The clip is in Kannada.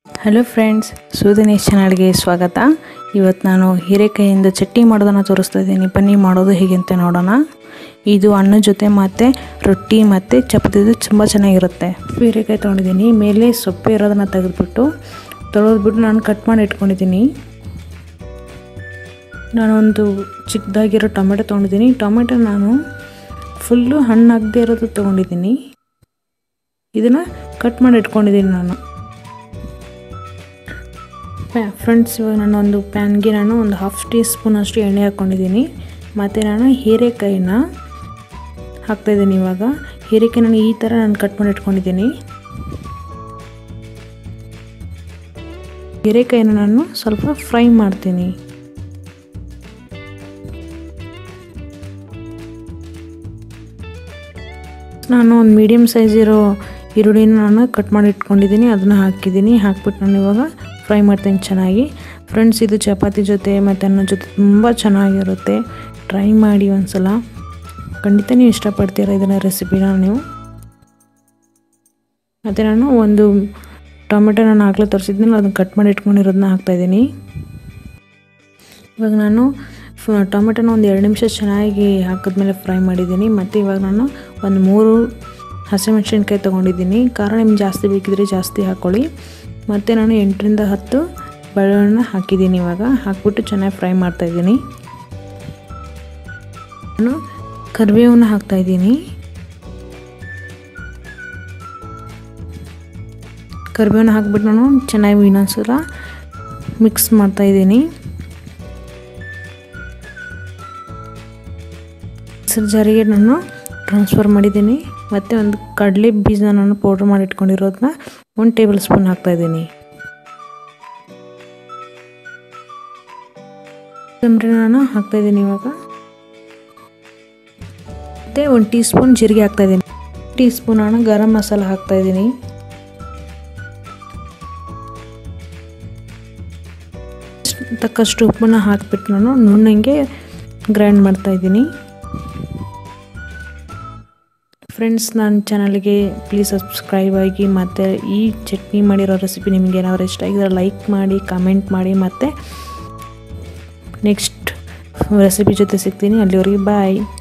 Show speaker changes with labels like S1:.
S1: ಹಲೋ ಫ್ರೆಂಡ್ಸ್ ಸೂದಿನೇಶ್ ಚಾನಲ್ಗೆ ಸ್ವಾಗತ ಇವತ್ತು ನಾನು ಹೀರೆಕಾಯಿಯಿಂದ ಚಟ್ನಿ ಮಾಡೋದನ್ನು ತೋರಿಸ್ತಾ ಇದ್ದೀನಿ ಬನ್ನಿ ಮಾಡೋದು ಹೇಗೆ ಅಂತ ನೋಡೋಣ ಇದು ಅನ್ನ ಜೊತೆ ಮತ್ತು ರೊಟ್ಟಿ ಮತ್ತು ಚಪಾತಿ ತುಂಬ ಚೆನ್ನಾಗಿರುತ್ತೆ ಹೀರೆಕಾಯಿ ತೊಗೊಂಡಿದ್ದೀನಿ ಮೇಲೆ ಸೊಪ್ಪೆ ಇರೋದನ್ನು ತೆಗೆದುಬಿಟ್ಟು ತೊಳೆದ್ಬಿಟ್ಟು ನಾನು ಕಟ್ ಮಾಡಿ ಇಟ್ಕೊಂಡಿದ್ದೀನಿ ನಾನೊಂದು ಚಿಕ್ಕದಾಗಿರೋ ಟೊಮೆಟೊ ತೊಗೊಂಡಿದ್ದೀನಿ ಟೊಮೆಟೊ ನಾನು ಫುಲ್ಲು ಹಣ್ಣಾಗದೇ ಇರೋದು ತೊಗೊಂಡಿದ್ದೀನಿ ಇದನ್ನು ಕಟ್ ಮಾಡಿ ಇಟ್ಕೊಂಡಿದ್ದೀನಿ ನಾನು ಪ್ಯಾ ಫ್ರೆಂಡ್ಸ್ ಇವಾಗ ನಾನು ಒಂದು ಪ್ಯಾನ್ಗೆ ನಾನು ಒಂದು ಹಾಫ್ ಟೀ ಸ್ಪೂನ್ ಅಷ್ಟು ಎಣ್ಣೆ ಹಾಕ್ಕೊಂಡಿದ್ದೀನಿ ಮತ್ತು ನಾನು ಹೀರೆಕಾಯಿನ ಹಾಕ್ತಾಯಿದ್ದೀನಿ ಇವಾಗ ಹೀರೆಕಾಯಿ ನಾನು ಈ ಥರ ನಾನು ಕಟ್ ಮಾಡಿ ಇಟ್ಕೊಂಡಿದ್ದೀನಿ ಹೀರೆಕಾಯಿನ ನಾನು ಸ್ವಲ್ಪ ಫ್ರೈ ಮಾಡ್ತೀನಿ ನಾನು ಒಂದು ಮೀಡಿಯಮ್ ಸೈಜ್ ಇರೋ ಈರುಳ್ಳಿನ ನಾನು ಕಟ್ ಮಾಡಿ ಇಟ್ಕೊಂಡಿದ್ದೀನಿ ಅದನ್ನು ಹಾಕಿದ್ದೀನಿ ಹಾಕ್ಬಿಟ್ಟು ನಾನು ಇವಾಗ ಫ್ರೈ ಮಾಡ್ತೀನಿ ಚೆನ್ನಾಗಿ ಫ್ರೆಂಡ್ಸ್ ಇದು ಚಪಾತಿ ಜೊತೆ ಮತ್ತು ಅನ್ನ ಜೊತೆ ತುಂಬ ಚೆನ್ನಾಗಿರುತ್ತೆ ಟ್ರೈ ಮಾಡಿ ಒಂದ್ಸಲ ಖಂಡಿತ ನೀವು ಇಷ್ಟಪಡ್ತೀರ ಇದನ್ನು ರೆಸಿಪಿನ ನೀವು ಮತ್ತು ನಾನು ಒಂದು ಟೊಮೆಟೊ ನಾನು ಆಗಲೇ ತರಿಸಿದ್ನಲ್ಲ ಅದನ್ನು ಕಟ್ ಮಾಡಿ ಇಟ್ಕೊಂಡಿರೋದನ್ನ ಹಾಕ್ತಾಯಿದ್ದೀನಿ ಇವಾಗ ನಾನು ಟೊಮೆಟೊನ ಒಂದು ಎರಡು ನಿಮಿಷ ಚೆನ್ನಾಗಿ ಹಾಕಿದ್ಮೇಲೆ ಫ್ರೈ ಮಾಡಿದ್ದೀನಿ ಮತ್ತು ಇವಾಗ ನಾನು ಒಂದು ಮೂರು ಹಸಿಮೆಣ್ಸಿನ್ಕಾಯಿ ತೊಗೊಂಡಿದ್ದೀನಿ ಖಾರ ನಿಮ್ಗೆ ಜಾಸ್ತಿ ಬೇಕಿದ್ರೆ ಜಾಸ್ತಿ ಹಾಕ್ಕೊಳ್ಳಿ ಮತ್ತು ನಾನು ಎಂಟರಿಂದ ಹತ್ತು ಬೆಳ್ಳುಳ್ಳಿನ ಹಾಕಿದ್ದೀನಿ ಇವಾಗ ಹಾಕ್ಬಿಟ್ಟು ಚೆನ್ನಾಗಿ ಫ್ರೈ ಮಾಡ್ತಾಯಿದ್ದೀನಿ ನಾನು ಕರಿಬೇವನ್ನ ಹಾಕ್ತಾಯಿದ್ದೀನಿ ಕರಿಬೇವನ್ನ ಹಾಕ್ಬಿಟ್ಟು ನಾನು ಚೆನ್ನಾಗಿ ಇನ್ನೊಂದ್ಸಲ ಮಿಕ್ಸ್ ಮಾಡ್ತಾಯಿದ್ದೀನಿ ಮಿಕ್ಸರ್ ಜಾರಿಗೆ ನಾನು ಟ್ರಾನ್ಸ್ಫರ್ ಮಾಡಿದ್ದೀನಿ ಮತ್ತು ಒಂದು ಕಡಲೆ ಬೀಜ ನಾನು ಪೌಡ್ರ್ ಮಾಡಿ ಇಟ್ಕೊಂಡಿರೋದನ್ನ ಒಂದು ಟೇಬಲ್ ಸ್ಪೂನ್ ಹಾಕ್ತಾಯಿದ್ದೀನಿ ಕೊತ್ತಂಬರಿ ನಾನು ಹಾಕ್ತಾಯಿದ್ದೀನಿ ಇವಾಗ ಮತ್ತು ಒಂದು ಟೀ ಸ್ಪೂನ್ ಜೀರಿಗೆ ಹಾಕ್ತಾಯಿದ್ದೀನಿ ಟೀ ಸ್ಪೂನ್ ನಾನು ಗರಂ ಮಸಾಲ ಹಾಕ್ತಾಯಿದ್ದೀನಿ ತಕ್ಕಷ್ಟು ಉಪ್ಪನ್ನ ಹಾಕಿಬಿಟ್ಟು ನಾನು ನುಣ್ಣಂಗೆ ಗ್ರೈಂಡ್ ಮಾಡ್ತಾಯಿದ್ದೀನಿ ಫ್ರೆಂಡ್ಸ್ ನನ್ನ ಚಾನಲ್ಗೆ ಪ್ಲೀಸ್ ಸಬ್ಸ್ಕ್ರೈಬ್ ಆಗಿ ಮತ್ತು ಈ ಚಟ್ನಿ ಮಾಡಿರೋ ರೆಸಿಪಿ ನಿಮಗೆ ಏನಾದ್ರು ಇಷ್ಟ ಆಗಿದ್ರೆ ಲೈಕ್ ಮಾಡಿ ಕಮೆಂಟ್ ಮಾಡಿ ಮತ್ತು ನೆಕ್ಸ್ಟ್ ರೆಸಿಪಿ ಜೊತೆ ಸಿಗ್ತೀನಿ ಅಲ್ಲಿವರೆಗೆ ಬಾಯ್